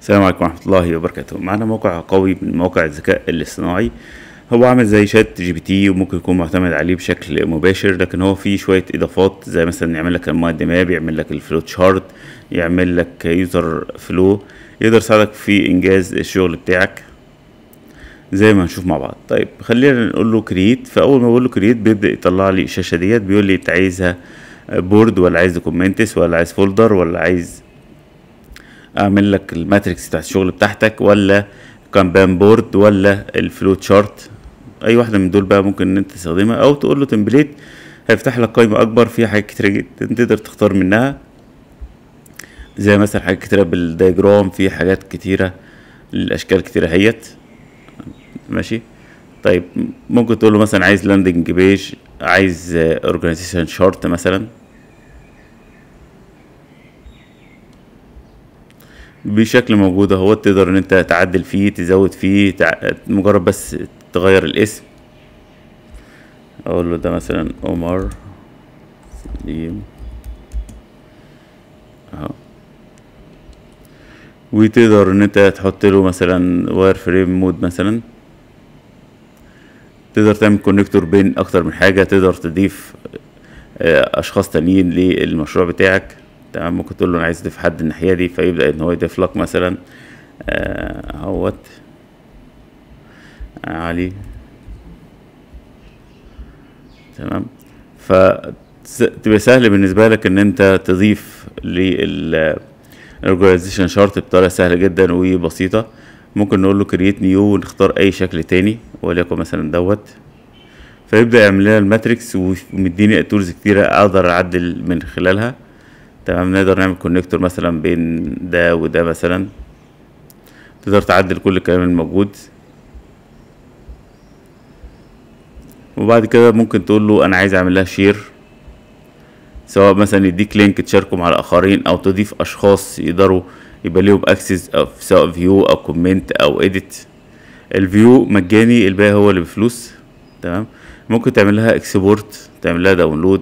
السلام عليكم ورحمة الله وبركاته معانا موقع قوي من مواقع الذكاء الاصطناعي هو عامل زي شات جي بي تي وممكن يكون معتمد عليه بشكل مباشر لكن هو فيه شوية اضافات زي مثلا يعمل لك المايند ماب يعمل لك الفلو تشارت يعمل لك يوزر فلو يقدر يساعدك في انجاز الشغل بتاعك زي ما هنشوف مع بعض طيب خلينا نقول له كرييت فاول ما بقول له كرييت بيبدا يطلع لي الشاشه ديت بيقول لي انت عايزها بورد ولا عايز دوكيومنتس ولا عايز فولدر ولا عايز اعمل لك الماتريكس بتاعت الشغل بتاعتك ولا كانبان بورد ولا الفلو تشارت اي واحده من دول بقى ممكن ان انت تستخدمها او تقول له تمبليت هيفتح لك قائمه اكبر فيها حاجات كتيره جدا تقدر تختار منها زي مثلا حاجات كتيره بالدياجرام في حاجات كتيره الاشكال كتيره هيت ماشي طيب ممكن تقول له مثلا عايز لاندنج بيج عايز اورجانيزيشن شارت مثلا بشكل موجود اهو تقدر ان انت تعدل فيه تزود فيه تع... مجرد بس تغير الاسم اقول له ده مثلا عمر سليم اهو وتقدر ان انت تحط له مثلا واير فريم مود مثلا تقدر تعمل كونكتور بين اكتر من حاجه تقدر تضيف اشخاص تانيين للمشروع بتاعك تمام ممكن تقول له انا عايز اضيف حد الناحيه دي فيبدا ان هو يضيف لك مثلا اهوت علي تمام ف تبقى سهل بالنسبه لك ان انت تضيف لل الاورجنايزيشن شارت بطريقه سهله جدا وبسيطه ممكن نقول له كرييت نيو ونختار اي شكل تاني وليكن مثلا دوت فيبدا يعمل لنا الماتريكس ومديني تولز كتيره اقدر اعدل من خلالها تمام نقدر نعمل كونكتور مثلا بين ده وده مثلا تقدر تعدل كل الكلام الموجود وبعد كده ممكن تقول له انا عايز اعمل لها شير سواء مثلا يديك لينك تشاركه مع الاخرين او تضيف اشخاص يقدروا يبقى ليهم اكسس او سواء فيو او كومنت او اديت الفيو مجاني الباقي هو اللي بفلوس تمام ممكن تعمل لها اكسبورت تعمل لها داونلود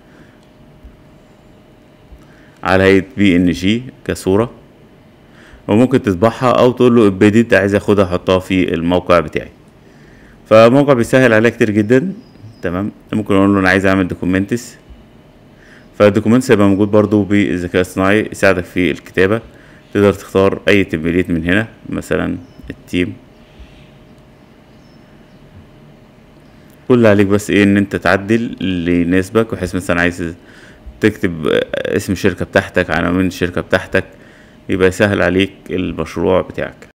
على هيئه بي ان جي كصوره وممكن تطبعها او تقول له امبيدد عايز اخدها احطها في الموقع بتاعي فموقع بيسهل عليا كتير جدا تمام ممكن اقول له انا عايز اعمل دوكيومنتس فالدوكيومنتس هيبقى موجود برضو بالذكاء الصناعي يساعدك في الكتابة تقدر تختار اي تمبليت من هنا مثلا التيم كل اللي عليك بس ايه ان انت تعدل اللي يناسبك بحيث مثلا عايز تكتب اسم الشركة بتاعتك عناوين الشركة بتاعتك يبقى يسهل عليك المشروع بتاعك